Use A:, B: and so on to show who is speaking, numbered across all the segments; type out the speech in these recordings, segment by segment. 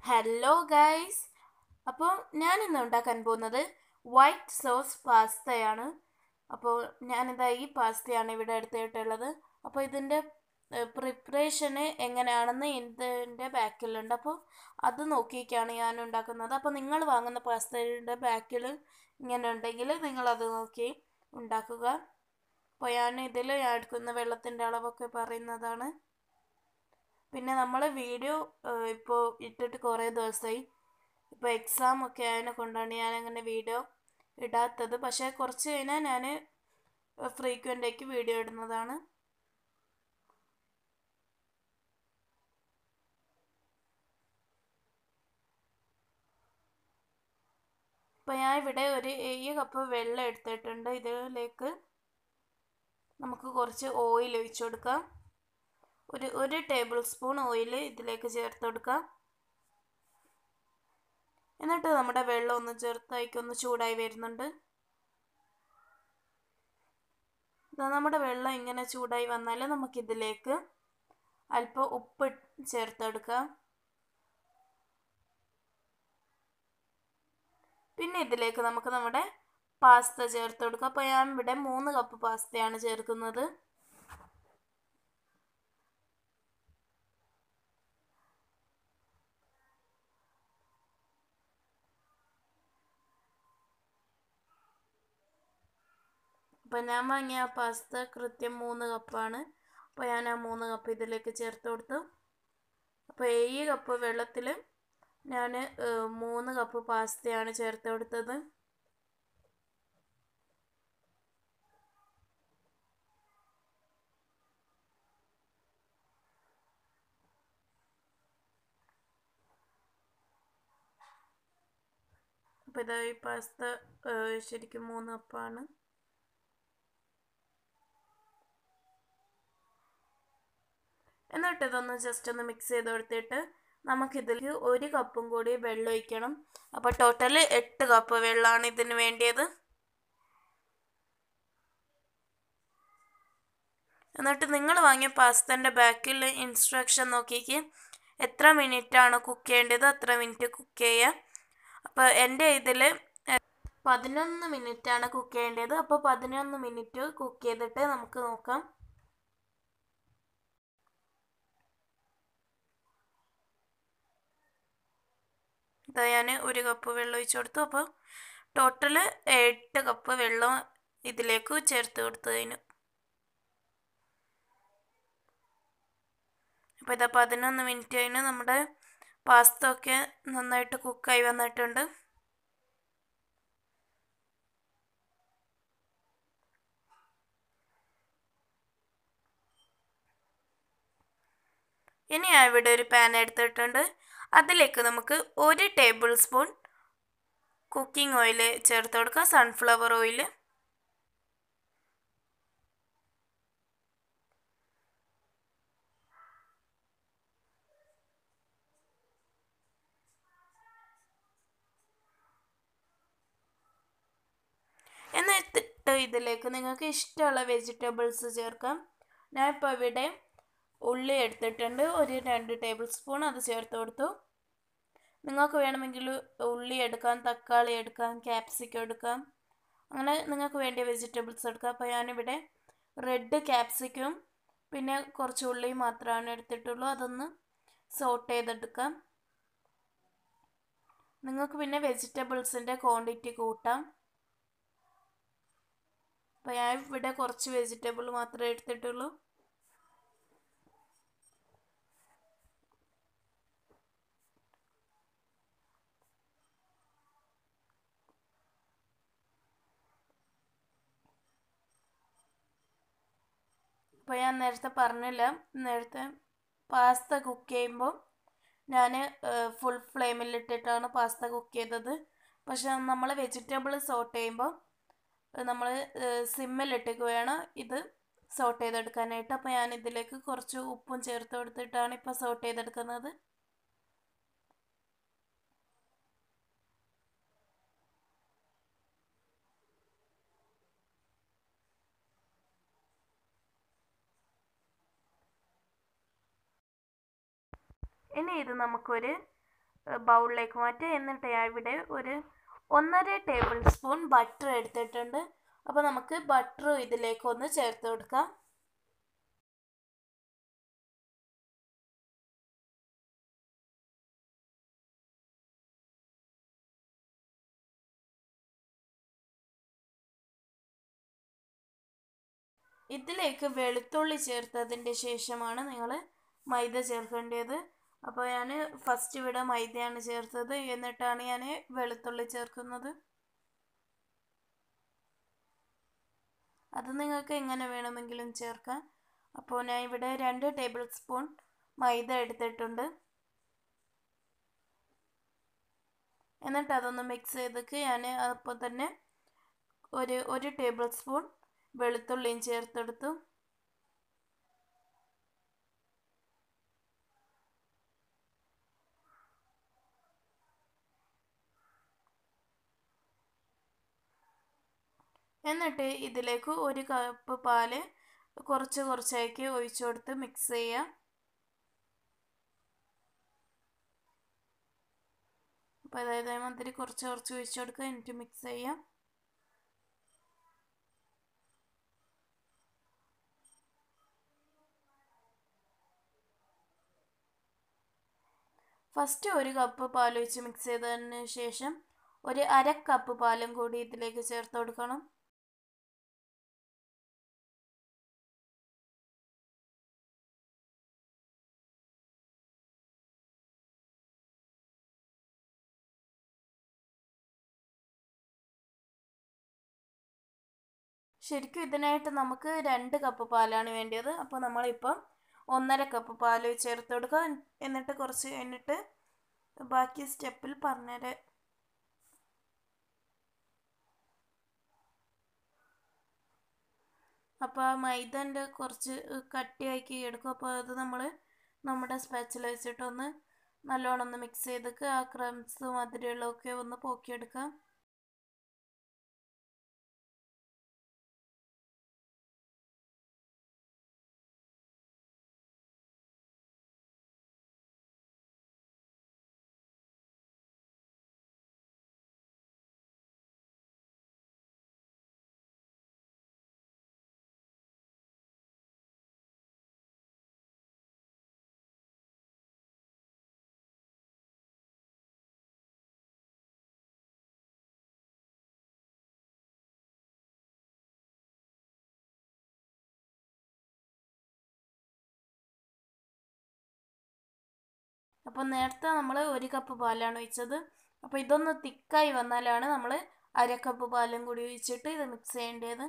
A: hello guys അപ്പോൾ ഞാൻ ഇന്ന് ഉണ്ടാക്കാൻ പോകുന്നത് വൈറ്റ് സോസ് പാസ്തയാണ് അപ്പോൾ ഞാനിതാ ഈ പാസ്തയാണ് ഇവിടെ എടുത്തിട്ടുള്ളത് അപ്പോൾ ഇതിൻ്റെ പ്രിപ്പറേഷന് എങ്ങനെയാണെന്ന് ഇതിൻ്റെ ബാക്കിലുണ്ട് അപ്പോൾ അത് നോക്കിയൊക്കെയാണ് ഞാൻ ഉണ്ടാക്കുന്നത് അപ്പോൾ നിങ്ങൾ വാങ്ങുന്ന പാസ്തയുടെ ബാക്കിൽ ഇങ്ങനെ ഉണ്ടെങ്കിൽ നിങ്ങളത് നോക്കി ഉണ്ടാക്കുക അപ്പോൾ ഞാൻ ഇതിൽ ഞാൻ എടുക്കുന്ന വെള്ളത്തിൻ്റെ അളവൊക്കെ പറയുന്നതാണ് പിന്നെ നമ്മൾ വീഡിയോ ഇപ്പോൾ ഇട്ടിട്ട് കുറേ ദിവസമായി ഇപ്പോൾ എക്സാം ഒക്കെ ആയതിനെ കൊണ്ടാണ് ഞാൻ അങ്ങനെ വീഡിയോ ഇടാത്തത് പക്ഷേ കുറച്ച് കഴിഞ്ഞാൽ ഞാൻ ഫ്രീക്വൻ്റായിട്ട് വീഡിയോ ഇടുന്നതാണ് ഇപ്പോൾ ഞാൻ ഇവിടെ ഒരു ഏഴ് കപ്പ് വെള്ളം എടുത്തിട്ടുണ്ട് ഇതിലേക്ക് നമുക്ക് കുറച്ച് ഓയിൽ ഒഴിച്ചു കൊടുക്കാം ഒരു ഒരു ടേബിൾ സ്പൂൺ ഓയിൽ ഇതിലേക്ക് ചേർത്ത് കൊടുക്കാം എന്നിട്ട് നമ്മുടെ വെള്ളം ഒന്ന് ചെറുതായിക്ക് ഒന്ന് ചൂടായി വരുന്നുണ്ട് നമ്മുടെ വെള്ളം ഇങ്ങനെ ചൂടായി വന്നാൽ നമുക്കിതിലേക്ക് അല്പം ഉപ്പ് ചേർത്തെടുക്കാം പിന്നെ ഇതിലേക്ക് നമുക്ക് നമ്മുടെ പാസ്ത ചേർത്ത് കൊടുക്കാം അപ്പോൾ ഞാൻ ഇവിടെ മൂന്ന് കപ്പ് പാസ്തയാണ് ചേർക്കുന്നത് അപ്പോൾ ഞാൻ വാങ്ങിയ പാസ്ത കൃത്യം മൂന്ന് കപ്പാണ് അപ്പോൾ ഞാൻ ആ മൂന്ന് കപ്പ് ഇതിലേക്ക് ചേർത്ത് കൊടുത്തു അപ്പോൾ ഏഴ് കപ്പ് വെള്ളത്തിൽ ഞാൻ മൂന്ന് കപ്പ് പാസ്തയാണ് ചേർത്ത് കൊടുത്തത് അപ്പോൾ ഇതാ ഈ പാസ്ത ശരിക്കും മൂന്ന് കപ്പാണ് എന്നിട്ട് ഇതൊന്ന് ജസ്റ്റ് ഒന്ന് മിക്സ് ചെയ്ത് കൊടുത്തിട്ട് നമുക്കിതിൽ ഒരു കപ്പും കൂടി വെള്ളം ഒഴിക്കണം അപ്പോൾ ടോട്ടൽ എട്ട് കപ്പ് വെള്ളമാണ് ഇതിന് വേണ്ടിയത് എന്നിട്ട് നിങ്ങൾ വാങ്ങിയ പാസ്തൻ്റെ ബാക്കിൽ ഇൻസ്ട്രക്ഷൻ നോക്കിക്ക് എത്ര മിനിറ്റാണ് കുക്ക് ചെയ്യേണ്ടത് അത്ര മിനിറ്റ് കുക്ക് ചെയ്യുക അപ്പോൾ എൻ്റെ ഇതിൽ പതിനൊന്ന് മിനിറ്റാണ് കുക്ക് ചെയ്യേണ്ടത് അപ്പോൾ പതിനൊന്ന് മിനിറ്റ് കുക്ക് ചെയ്തിട്ട് നമുക്ക് നോക്കാം ഇതാ ഞാൻ ഒരു കപ്പ് വെള്ളം ഒഴിച്ചു കൊടുത്തു അപ്പോൾ ടോട്ടൽ എട്ട് കപ്പ് വെള്ളം ഇതിലേക്ക് ചേർത്ത് കൊടുത്തതിന് അപ്പോൾ ഇതാ പതിനൊന്ന് മിനിറ്റ് കഴിഞ്ഞ് നമ്മുടെ പാസ്ത ഒക്കെ നന്നായിട്ട് കുക്കായി വന്നിട്ടുണ്ട് ഇനി ഞാൻ ഇവിടെ ഒരു പാൻ എടുത്തിട്ടുണ്ട് അതിലേക്ക് നമുക്ക് ഒരു ടേബിൾ സ്പൂൺ കുക്കിംഗ് ഓയിൽ ചേർത്ത് കൊടുക്കുക സൺഫ്ലവർ ഓയിൽ എന്നിട്ട് ഇതിലേക്ക് നിങ്ങൾക്ക് ഇഷ്ടമുള്ള വെജിറ്റബിൾസ് ചേർക്കാം ഞാൻ ഇപ്പോൾ ഇവിടെ ഉള്ളി എടുത്തിട്ടുണ്ട് ഒരു രണ്ട് ടേബിൾ സ്പൂൺ അത് ചേർത്ത് കൊടുത്തു നിങ്ങൾക്ക് വേണമെങ്കിൽ ഉള്ളി എടുക്കാം തക്കാളി എടുക്കാം ക്യാപ്സിക്കം എടുക്കാം അങ്ങനെ നിങ്ങൾക്ക് വേണ്ടിയ വെജിറ്റബിൾസ് എടുക്കാം അപ്പോൾ ഞാനിവിടെ റെഡ് ക്യാപ്സിക്കും പിന്നെ കുറച്ച് ഉള്ളി മാത്രമാണ് എടുത്തിട്ടുള്ളൂ അതൊന്ന് സോട്ട് ചെയ്തെടുക്കാം നിങ്ങൾക്ക് പിന്നെ വെജിറ്റബിൾസിൻ്റെ ക്വാണ്ടിറ്റി കൂട്ടാം അപ്പോൾ ഞാൻ ഇവിടെ കുറച്ച് വെജിറ്റബിൾ മാത്രമേ എടുത്തിട്ടുള്ളൂ ഇപ്പോൾ ഞാൻ നേരത്തെ പറഞ്ഞില്ല നേരത്തെ പാസ്ത കുക്ക് ചെയ്യുമ്പോൾ ഞാൻ ഫുൾ ഫ്ലെയിമിലിട്ടിട്ടാണ് പാസ്ത കുക്ക് ചെയ്തത് പക്ഷെ നമ്മൾ വെജിറ്റബിൾ സോട്ട് ചെയ്യുമ്പോൾ നമ്മൾ സിമ്മിലിട്ടേക്ക് വേണം ഇത് സോട്ട് ചെയ്തെടുക്കാനായിട്ട് അപ്പോൾ ഞാൻ ഇതിലേക്ക് കുറച്ച് ഉപ്പും ചേർത്ത് കൊടുത്തിട്ടാണ് ഇപ്പോൾ സോട്ട് ചെയ്തെടുക്കുന്നത് ഇനി ഇത് നമുക്കൊരു ബൗളിലേക്ക് മാറ്റുക എന്നിട്ട് ഞാൻ ഇവിടെ ഒരു ഒന്നര ടേബിൾ സ്പൂൺ ബട്ടർ എടുത്തിട്ടുണ്ട് അപ്പോൾ നമുക്ക് ബട്ടറും ഇതിലേക്ക് ഒന്ന് ചേർത്ത് കൊടുക്കാം ഇതിലേക്ക് വെളുത്തുള്ളി ചേർത്തതിൻ്റെ ശേഷമാണ് നിങ്ങൾ മൈദ ചേർക്കേണ്ടത് അപ്പോൾ ഞാൻ ഫസ്റ്റ് ഇവിടെ മൈദയാണ് ചേർത്തത് എന്നിട്ടാണ് ഞാൻ വെളുത്തുള്ളി ചേർക്കുന്നത് അത് നിങ്ങൾക്ക് എങ്ങനെ വേണമെങ്കിലും ചേർക്കാം അപ്പോൾ ഞാൻ ഇവിടെ രണ്ട് ടേബിൾ സ്പൂൺ മൈദ എടുത്തിട്ടുണ്ട് എന്നിട്ട് അതൊന്ന് മിക്സ് ചെയ്തിട്ട് ഞാൻ അപ്പോൾ തന്നെ ഒരു ഒരു ടേബിൾ സ്പൂൺ വെളുത്തുള്ളിയും ചേർത്തെടുത്തു എന്നിട്ട് ഇതിലേക്ക് ഒരു കപ്പ് പാല് കുറച്ച് കുറച്ചാക്കി ഒഴിച്ചു കൊടുത്ത് മിക്സ് ചെയ്യാം അപ്പോൾ അതായത് മാതിരി കുറച്ച് കുറച്ച് ഒഴിച്ചു കൊടുക്കുക എന്നിട്ട് മിക്സ് ചെയ്യാം ഫസ്റ്റ് ഒരു കപ്പ് പാൽ ഒഴിച്ച് മിക്സ് ചെയ്തതിന് ശേഷം ഒരു അര കപ്പ് പാലും കൂടി ഇതിലേക്ക് ചേർത്ത് കൊടുക്കണം ശരിക്കും ഇതിനായിട്ട് നമുക്ക് രണ്ട് കപ്പ് പാലാണ് വേണ്ടത് അപ്പോൾ നമ്മളിപ്പം ഒന്നര കപ്പ് പാൽ ചേർത്ത് കൊടുക്കുക എന്നിട്ട് കുറച്ച് കഴിഞ്ഞിട്ട് ബാക്കി സ്റ്റെപ്പിൽ പറഞ്ഞുതരാം അപ്പോൾ ആ മൈദൻ്റെ കുറച്ച് കട്ടിയാക്കി എടുക്കും അപ്പോൾ അത് നമ്മൾ നമ്മുടെ സ്പാച്ചിൽ വെച്ചിട്ടൊന്ന് നല്ലോണം ഒന്ന് മിക്സ് ചെയ്തിട്ട് ആ ക്രംസ് മധുരമുള്ളതൊക്കെ ഒന്ന് പോക്കിയെടുക്കാം അപ്പോൾ നേരത്തെ നമ്മൾ ഒരു കപ്പ് പാലാണ് ഒഴിച്ചത് അപ്പോൾ ഇതൊന്ന് തിക്കായി വന്നാലാണ് നമ്മൾ അര കപ്പ് പാലും കൂടി ഒഴിച്ചിട്ട് ഇത് മിക്സ് ചെയ്യേണ്ടത്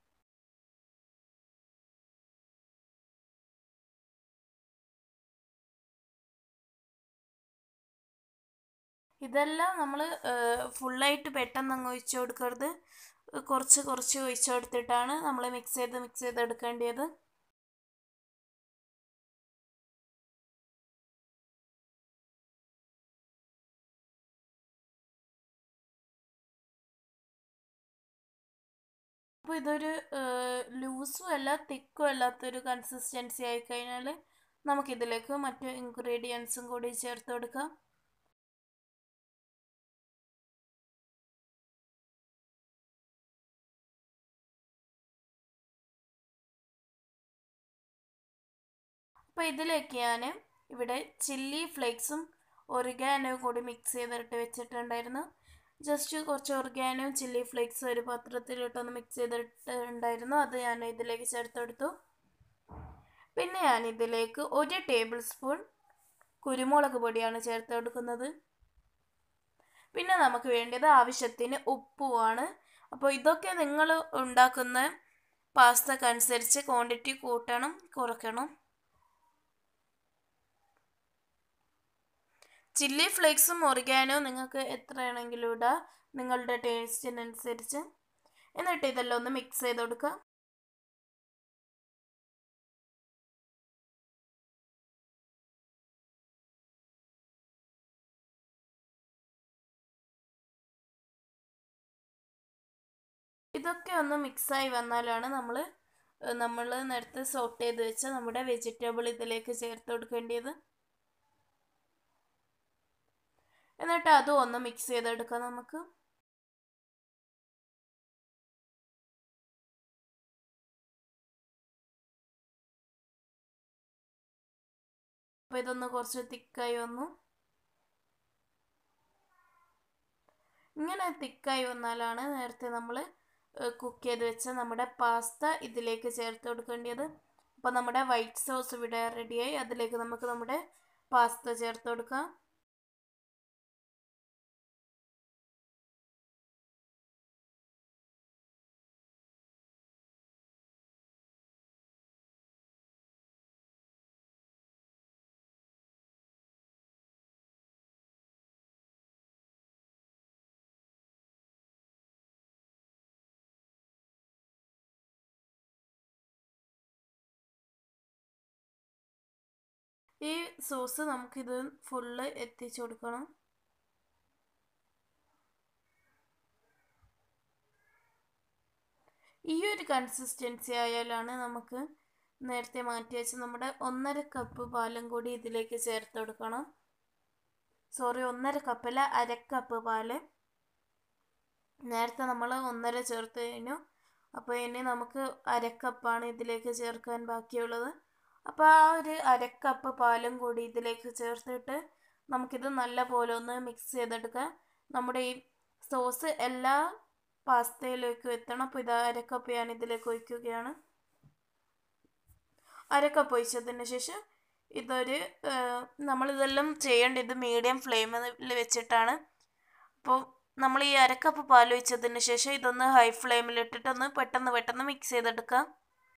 A: ഇതെല്ലാം നമ്മൾ ഫുള്ളായിട്ട് പെട്ടെന്ന് അങ്ങ് ഒഴിച്ചു കൊടുക്കരുത് കുറച്ച് കുറച്ച് ഒഴിച്ചു കൊടുത്തിട്ടാണ് നമ്മൾ മിക്സ് ചെയ്ത് മിക്സ് ചെയ്ത് എടുക്കേണ്ടത് അപ്പോൾ ഇതൊരു ലൂസും അല്ല തിക്കും അല്ലാത്തൊരു കൺസിസ്റ്റൻസി ആയി കഴിഞ്ഞാൽ നമുക്കിതിലേക്ക് മറ്റു ഇൻഗ്രീഡിയൻസും കൂടി ചേർത്ത് കൊടുക്കാം അപ്പോൾ ഇതിലേക്ക് ഞാൻ ഇവിടെ ചില്ലി ഫ്ലേക്സും ഒറിഗാനോയും കൂടി മിക്സ് ചെയ്തിട്ട് വെച്ചിട്ടുണ്ടായിരുന്നു ജസ്റ്റ് കുറച്ച് ഒറിഗാനോയും ചില്ലി ഫ്ലേക്സും ഒരു പാത്രത്തിലിട്ടൊന്ന് മിക്സ് ചെയ്തിട്ടുണ്ടായിരുന്നു അത് ഞാൻ ഇതിലേക്ക് ചേർത്തെടുത്തു പിന്നെ ഞാൻ ഇതിലേക്ക് ഒരു ടേബിൾ സ്പൂൺ കുരുമുളക് പൊടിയാണ് ചേർത്ത് കൊടുക്കുന്നത് പിന്നെ നമുക്ക് വേണ്ടത് ആവശ്യത്തിന് ഉപ്പുമാണ് അപ്പോൾ ഇതൊക്കെ നിങ്ങൾ ഉണ്ടാക്കുന്ന പാസ്തക്കനുസരിച്ച് ക്വാണ്ടിറ്റി കൂട്ടണം കുറയ്ക്കണം ചില്ലി ഫ്ലേക്സും ഒറിഗാനോ നിങ്ങൾക്ക് എത്രയാണെങ്കിലും ഇടാം നിങ്ങളുടെ ടേസ്റ്റിനനുസരിച്ച് എന്നിട്ട് ഇതെല്ലാം ഒന്ന് മിക്സ് ചെയ്ത് കൊടുക്കുക ഇതൊക്കെ ഒന്ന് മിക്സായി വന്നാലാണ് നമ്മൾ നമ്മൾ നേരത്തെ സോട്ട് ചെയ്ത് വെച്ച നമ്മുടെ വെജിറ്റബിൾ ഇതിലേക്ക് ചേർത്ത് കൊടുക്കേണ്ടത് എന്നിട്ട് അതും ഒന്ന് മിക്സ് ചെയ്തെടുക്കാം നമുക്ക് അപ്പോൾ ഇതൊന്ന് കുറച്ച് തിക്കായി വന്നു ഇങ്ങനെ തിക്കായി വന്നാലാണ് നേരത്തെ നമ്മൾ കുക്ക് ചെയ്ത് വെച്ച നമ്മുടെ പാസ്ത ഇതിലേക്ക് ചേർത്ത് കൊടുക്കേണ്ടത് അപ്പോൾ നമ്മുടെ വൈറ്റ് സോസ് ഇവിടെ റെഡിയായി അതിലേക്ക് നമുക്ക് നമ്മുടെ പാസ്ത ചേർത്ത് കൊടുക്കാം ഈ സോസ് നമുക്കിത് ഫുള്ള് എത്തിച്ചു കൊടുക്കണം ഈ ഒരു കൺസിസ്റ്റൻസി ആയാലാണ് നമുക്ക് നേരത്തെ മാറ്റി വെച്ച് നമ്മുടെ ഒന്നര കപ്പ് പാലും കൂടി ഇതിലേക്ക് ചേർത്ത് കൊടുക്കണം സോറി ഒന്നര കപ്പല്ല അര കപ്പ് പാല് നേരത്തെ നമ്മൾ ഒന്നര ചേർത്ത് കഴിഞ്ഞു അപ്പോൾ ഇനി നമുക്ക് അരക്കപ്പാണ് ഇതിലേക്ക് ചേർക്കാൻ ബാക്കിയുള്ളത് അപ്പോൾ ആ ഒരു അരക്കപ്പ് പാലും കൂടി ഇതിലേക്ക് ചേർത്തിട്ട് നമുക്കിത് നല്ല പോലെ ഒന്ന് മിക്സ് ചെയ്തെടുക്കാം നമ്മുടെ ഈ സോസ് എല്ലാ പാസ്തയിലേക്കും എത്തണം അപ്പോൾ ഇത് അരക്കപ്പ് ഞാൻ ഇതിലേക്ക് ഒഴിക്കുകയാണ് അരക്കപ്പ് ഒഴിച്ചതിന് ശേഷം ഇതൊരു നമ്മളിതെല്ലാം ചെയ്യേണ്ടത് മീഡിയം ഫ്ലെയിമിൽ വെച്ചിട്ടാണ് അപ്പോൾ നമ്മൾ ഈ അരക്കപ്പ് പാൽ ഒഴിച്ചതിന് ശേഷം ഇതൊന്ന് ഹൈ ഫ്ലെയിമിൽ ഇട്ടിട്ടൊന്ന് പെട്ടെന്ന് പെട്ടെന്ന് മിക്സ് ചെയ്തെടുക്കാം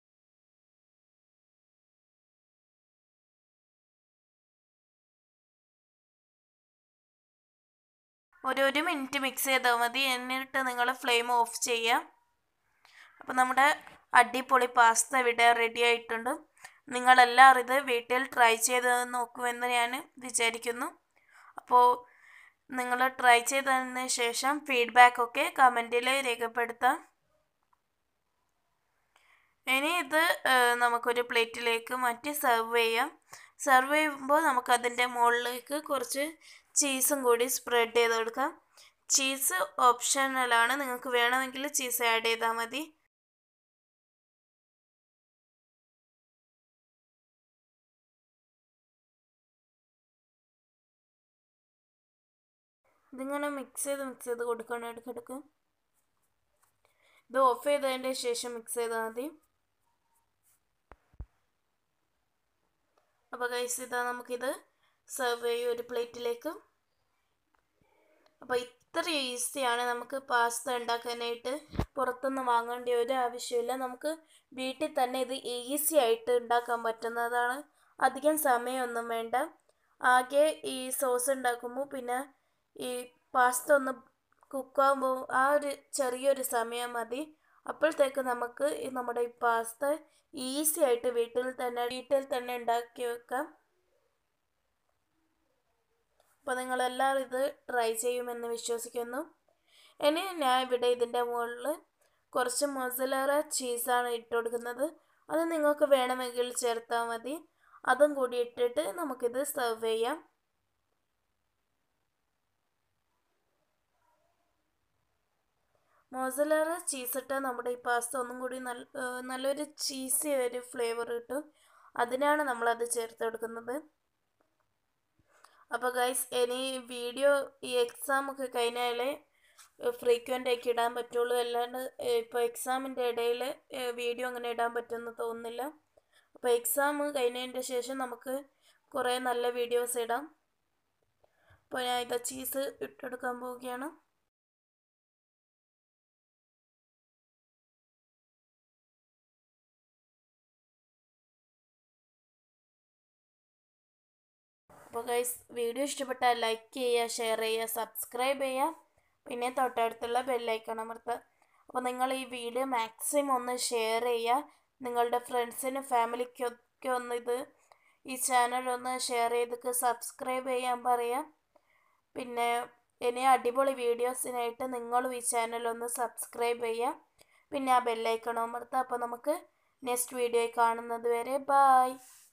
A: ഒരു ഒരു മിനിറ്റ് മിക്സ് ചെയ്താൽ മതി എന്നിട്ട് നിങ്ങൾ ഫ്ലെയിം ഓഫ് ചെയ്യാം അപ്പോൾ നമ്മുടെ അടിപൊളി പാസ്ത ഇവിടെ റെഡി ആയിട്ടുണ്ട് നിങ്ങളെല്ലാവരും ഇത് വീട്ടിൽ ട്രൈ ചെയ്ത് നോക്കുമെന്ന് ഞാൻ വിചാരിക്കുന്നു അപ്പോൾ നിങ്ങൾ ട്രൈ ചെയ്തതിന് ശേഷം ഫീഡ്ബാക്കൊക്കെ കമൻറ്റിൽ രേഖപ്പെടുത്താം ഇനി ഇത് നമുക്കൊരു പ്ലേറ്റിലേക്ക് മാറ്റി സെർവ് ചെയ്യാം സെർവ് ചെയ്യുമ്പോൾ നമുക്കതിൻ്റെ മുകളിലേക്ക് കുറച്ച് ചീസും കൂടി സ്പ്രെഡ് ചെയ്ത് കൊടുക്കാം ചീസ് ഓപ്ഷണലാണ് നിങ്ങൾക്ക് വേണമെങ്കിൽ ചീസ് ആഡ് ചെയ്താൽ മതി ഇതിങ്ങനെ മിക്സ് ചെയ്ത് മിക്സ് ചെയ്ത് കൊടുക്കണം ഇടയ്ക്കിടയ്ക്ക് ഇത് ഓഫ് ചെയ്തതിൻ്റെ ശേഷം മിക്സ് ചെയ്താൽ മതി അപ്പോൾ കൈസ് ഇതാ നമുക്കിത് സെർവ് ചെയ്യും ഒരു പ്ലേറ്റിലേക്ക് അപ്പോൾ ഇത്ര ഈസിയാണ് നമുക്ക് പാസ്ത ഉണ്ടാക്കാനായിട്ട് പുറത്തുനിന്ന് വാങ്ങേണ്ട ഒരു ആവശ്യമില്ല നമുക്ക് വീട്ടിൽ തന്നെ ഇത് ഈസി ആയിട്ട് ഉണ്ടാക്കാൻ പറ്റുന്നതാണ് അധികം സമയമൊന്നും വേണ്ട ആകെ ഈ സോസ് ഉണ്ടാക്കുമ്പോൾ പിന്നെ ഈ പാസ്ത ഒന്ന് കുക്കാകുമ്പോൾ ആ ഒരു ചെറിയൊരു സമയം മതി അപ്പോഴത്തേക്ക് നമുക്ക് ഈ നമ്മുടെ ഈ പാസ്ത ഈസി ആയിട്ട് വീട്ടിൽ തന്നെ വീട്ടിൽ തന്നെ ഉണ്ടാക്കി വെക്കാം അപ്പോൾ നിങ്ങളെല്ലാവരും ഇത് ട്രൈ ചെയ്യുമെന്ന് വിശ്വസിക്കുന്നു ഇനി ഞാൻ ഇവിടെ ഇതിൻ്റെ മുകളിൽ കുറച്ച് മൊസലേറ ചീസാണ് ഇട്ട് കൊടുക്കുന്നത് അത് നിങ്ങൾക്ക് വേണമെങ്കിൽ ചേർത്താൽ മതി അതും കൂടി ഇട്ടിട്ട് നമുക്കിത് സെർവ് ചെയ്യാം മോസലേറ ചീസ് ഇട്ടാൽ നമ്മുടെ ഈ പാസ്ത ഒന്നും കൂടി നല്ല നല്ലൊരു ചീസി ഒരു ഫ്ലേവർ കിട്ടും അതിനാണ് നമ്മളത് ചേർത്ത് കൊടുക്കുന്നത് അപ്പോൾ ഗൈസ് ഇനി വീഡിയോ ഈ എക്സാം ഒക്കെ കഴിഞ്ഞാലേ ഫ്രീക്വൻ്റ് ആക്കി ഇടാൻ പറ്റുള്ളൂ അല്ലാണ്ട് ഇപ്പോൾ എക്സാമിൻ്റെ ഇടയിൽ വീഡിയോ അങ്ങനെ ഇടാൻ പറ്റുമെന്ന് തോന്നുന്നില്ല അപ്പോൾ എക്സാം കഴിഞ്ഞതിൻ്റെ ശേഷം നമുക്ക് കുറേ നല്ല വീഡിയോസ് ഇടാം അപ്പോൾ ഞാൻ ഇത് ചീസ് ഇട്ടെടുക്കാൻ പോവുകയാണ് അപ്പോൾ ഗൈസ് വീഡിയോ ഇഷ്ടപ്പെട്ടാൽ ലൈക്ക് ചെയ്യുക ഷെയർ ചെയ്യുക സബ്സ്ക്രൈബ് ചെയ്യുക പിന്നെ തൊട്ടടുത്തുള്ള ബെല്ലൈക്കൺ അമർത്തുക അപ്പോൾ നിങ്ങൾ ഈ വീഡിയോ മാക്സിമം ഒന്ന് ഷെയർ ചെയ്യുക നിങ്ങളുടെ ഫ്രണ്ട്സിനും ഫാമിലിക്കൊക്കെ ഒന്ന് ഇത് ഈ ചാനൽ ഒന്ന് ഷെയർ ചെയ്തിട്ട് സബ്സ്ക്രൈബ് ചെയ്യാൻ പറയാം പിന്നെ ഇനി അടിപൊളി വീഡിയോസിനായിട്ട് നിങ്ങളും ഈ ചാനൽ ഒന്ന് സബ്സ്ക്രൈബ് ചെയ്യുക പിന്നെ ആ ബെല്ലൈക്കൺ അമർത്തുക അപ്പോൾ നമുക്ക് നെക്സ്റ്റ് വീഡിയോയിൽ കാണുന്നത് വരെ ബായ്